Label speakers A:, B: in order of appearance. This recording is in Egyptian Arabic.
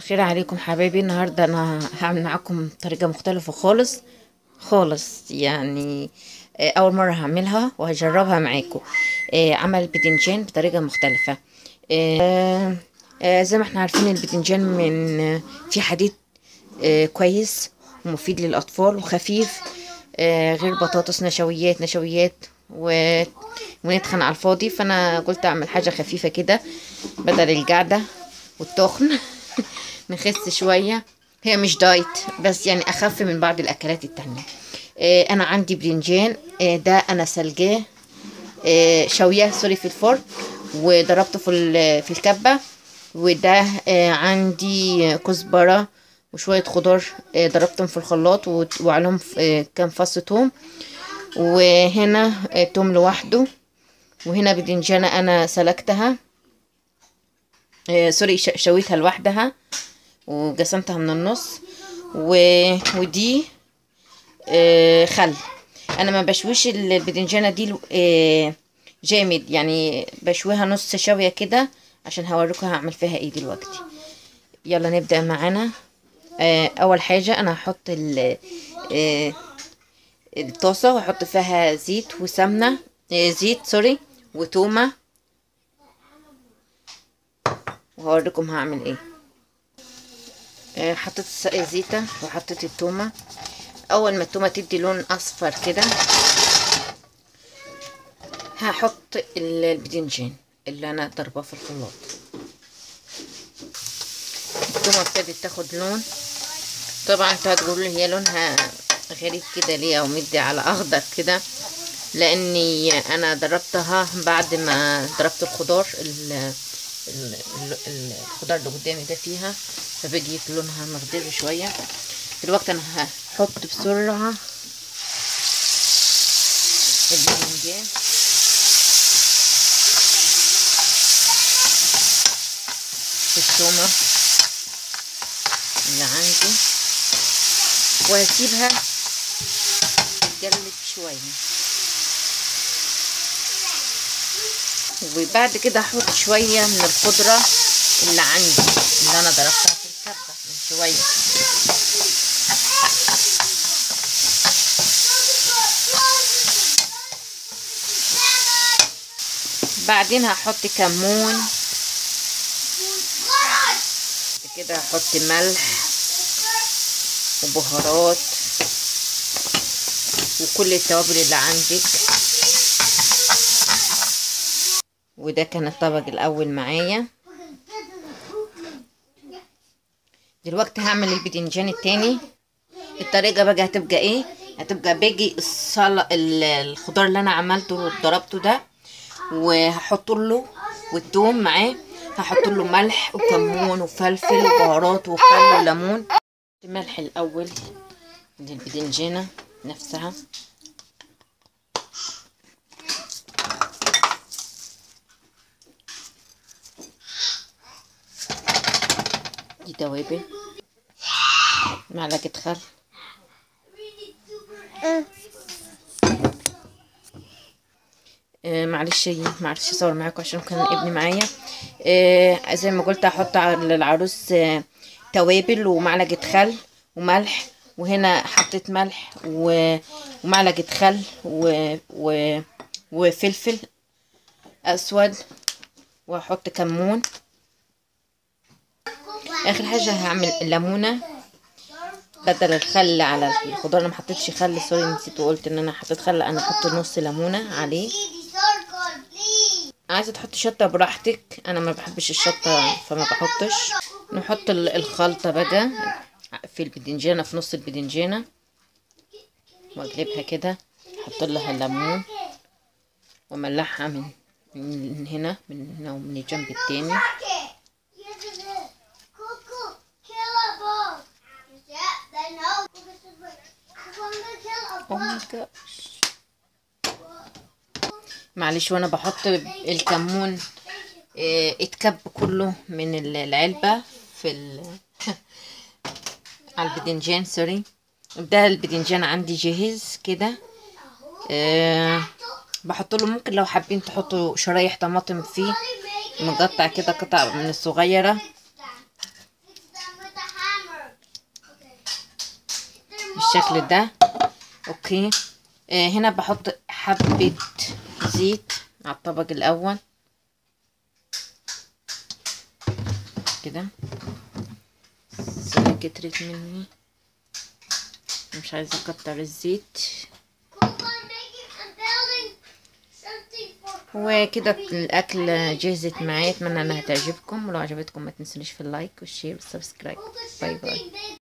A: خير عليكم حبايبي النهارده انا هعمل معاكم طريقه مختلفه خالص خالص يعني آه، اول مره هعملها وهجربها معاكم آه، عمل الباذنجان بطريقه مختلفه آه، آه، زي ما احنا عارفين الباذنجان من آه، فيه حديد آه، كويس ومفيد للاطفال وخفيف آه، غير بطاطس نشويات نشويات و... ونتخن على الفاضي فانا قلت اعمل حاجه خفيفه كده بدل القعده والتخن نخس شويه هي مش دايت بس يعني اخف من بعض الاكلات التانية آه، انا عندي برنجان آه، ده انا سلجاه آه، شويه سوري في الفرن وضربته في ال- في الكبه وده آه، عندي كزبره وشويه خضار آه، ضربتهم في الخلاط وت- وعليهم ف- آه، كام فص توم وهنا آه، توم لوحده وهنا بدنجانة انا سلكتها آه، سوري ش- شويتها لوحدها وقسمتها من النص و... ودي آه، خل انا ما بشويش ال- البدنجانة دي لو- آه، جامد يعني بشويها نص شوية كده عشان هوريكم هعمل فيها ايه دلوقتي يلا نبدأ معانا آه، اول حاجة انا هحط ال آه، الطاسة واحط فيها زيت وسمنة آه، زيت سوري وتومة وهوريكم هعمل ايه آه، حطيت الس- الزيتة وحطيت التومة اول ما التومة تدي لون اصفر كده هحط ال- البدنجان اللي انا ضرباه في الخلاط التومة ابتدت تاخد لون طبعا انتوا هتقولوا لي هي لونها غريب كده ليه او مدي على اخضر كده لاني انا ضربتها بعد ما ضربت الخضار ال ال- ال- الخضار اللي قدامي ده فيها فبقيت لونها مخضر شويه دلوقتي انا هحط بسرعه الباذنجان في التومه اللي عندي وهسيبها تتجلد شويه وبعد كده احط شويه من الخضره اللي عندي اللي انا ضربتها في الكبه من شويه بعدين هحط كمون بعد كده هحط ملح وبهارات وكل التوابل اللي عندك وده كان الطبق الاول معايا دلوقتي هعمل الباذنجان التاني الطريقه بقى هتبقى ايه هتبقى باجي الصل... ال- الخضار اللي انا عملته وضربته ده وهحط له والثوم معاه هحط له ملح وكمون وفلفل وبهارات وخل وليمون ملح الاول للباذنجانه نفسها دي توابل معلقة خل آه معلش معلش اصور معاكم عشان كان ابني معايا آه زي ما قلت هحط على العروس آه توابل ومعلقة خل وملح وهنا حطيت ملح و- ومعلقة خل و... و... وفلفل اسود واحط كمون اخر حاجه هعمل الليمونه بدل الخل على الخضار انا ما حطيتش خل سوري نسيت وقلت ان انا حطيت خل انا احط نص ليمونه عليه عايزه تحطي شطه براحتك انا ما بحبش الشطه فما بحطش نحط ال- الخلطه بقى في البدنجانه في نص البدنجانه واقلبها كده احط لها الليمون واملحها من من هنا من هنا ومن الجنب التاني Oh my gosh. معلش وانا بحط الكمون اه، اتكب كله من ال- العلبة في ال... على البدنجان سوري ده البدنجان عندي جاهز كده اه بحط له ممكن لو حابين تحطوا شرايح طماطم فيه مقطع كده قطع من الصغيرة بالشكل ده اوكي آه هنا بحط حبة زيت على الطبق الاول كده الزيت كترت مني مش عايزة اكتر الزيت وكده الاكل جهزت معايا اتمنى انها تعجبكم ولو عجبتكم ما تنسونيش في اللايك والشير والسبسكرايب باي باي